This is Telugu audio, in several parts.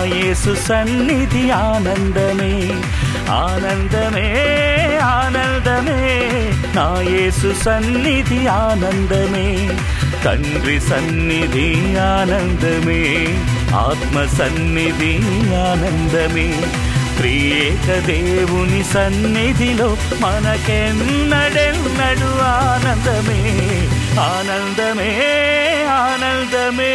యేసు సన్నిధి ఆనందమే ఆనందమే ఆనందమే నా యేసు సన్నిధి ఆనందమే తండ్రి సన్నిధి ఆనందమే ఆత్మ సన్నిధి ఆనందమే ప్రియేక దేవుని సన్నిధిలో మనకెన్నడెన్నడు ఆనందమే ఆనందమే ఆనందమే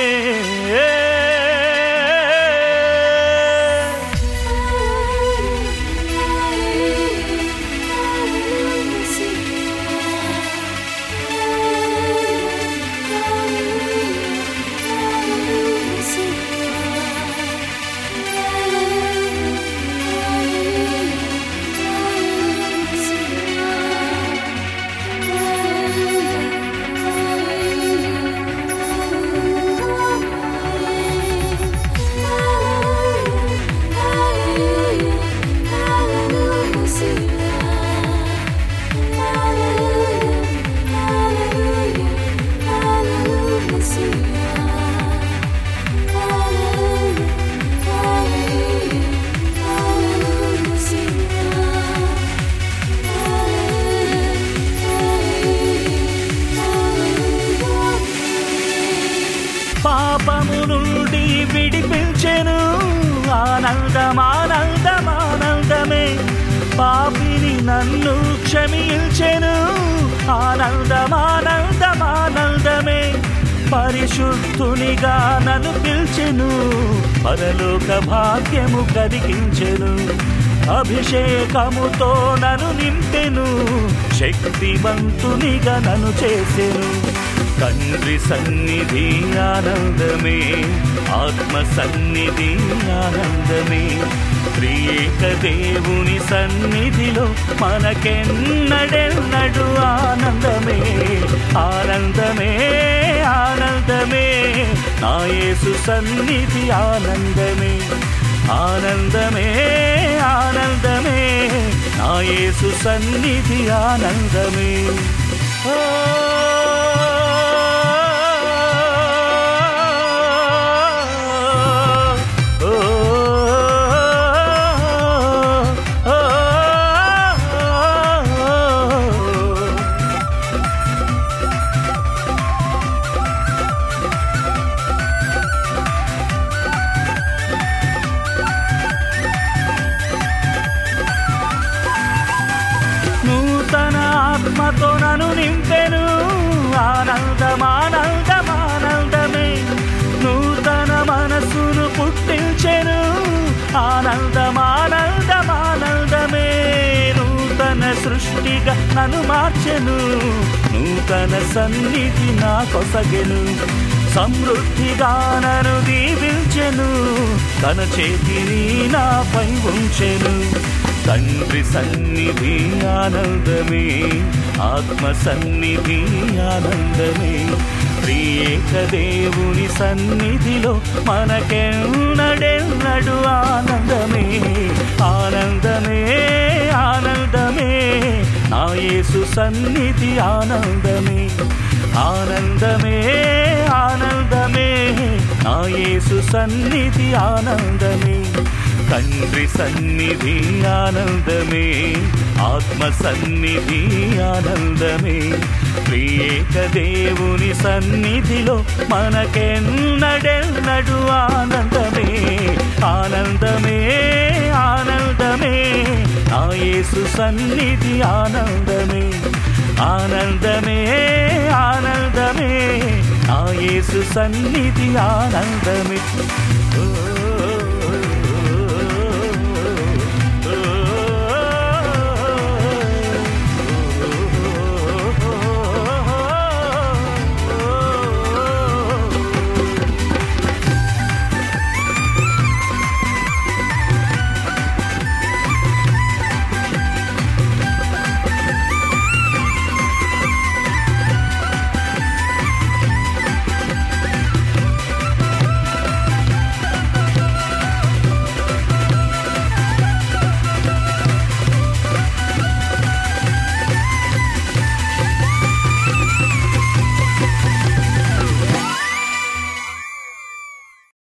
పాపము నుండి విడిపించెను ఆనందమానందమానందమే పాపిని నన్ను క్షమించెను ఆనందమానందమానందమే పరిశుద్ధునిగా నన్ను పిలిచెను పరలోక భాగ్యము కలిగించెను అభిషేకముతో నన్ను నింపెను శక్తివంతునిగా నన్ను చేసెను తండ్రి సన్నిధి ఆనందమే ఆత్మ సన్నిధి ఆనందమే ప్రియేక దేవుని సన్నిధిలో మనకెన్నడెన్నడు ఆనందమే ఆనందమే ఆనందమే నా యేసు సన్నిధి ఆనందమే ఆనందమే ఆనందమే నా యేసు సన్నిధి ఆనందమే ఓ నూతన ఆత్మతో నన్ను నింపెను ఆనందమానందమానందమే నూతన మనసును పుట్టించెను ఆనందమానందమానందమే నూతన సృష్టిగా నన్ను మార్చెను నూతన సన్నిధి నా కొసగెను సమృద్ధిగా నన్ను దీవించెను తన చేతిని నాపై ఉంచెను తండ్రి సన్నిధి ఆనందమే ఆత్మ సన్నిధి ఆనందమే ప్రియేక దేవుని సన్నిధిలో మనకెన్నడెన్నడు ఆనందమే ఆనందమే ఆనందమే నా యేసు సన్నిధి ఆనందమే ఆనందమే ఆనందమే నా యేసు సన్నిధి ఆనందమే తండ్రి సన్నిధి ఆనందమే ఆత్మ సన్నిధి ఆనందమే ప్రియేక దేవుని సన్నిధిలో మనకెన్నడెన్నడు ఆనందమే ఆనందమే ఆనందమే నా యేసు సన్నిధి ఆనందమే ఆనందమే ఆనందమే నా యేసు సన్నిధి ఆనందమే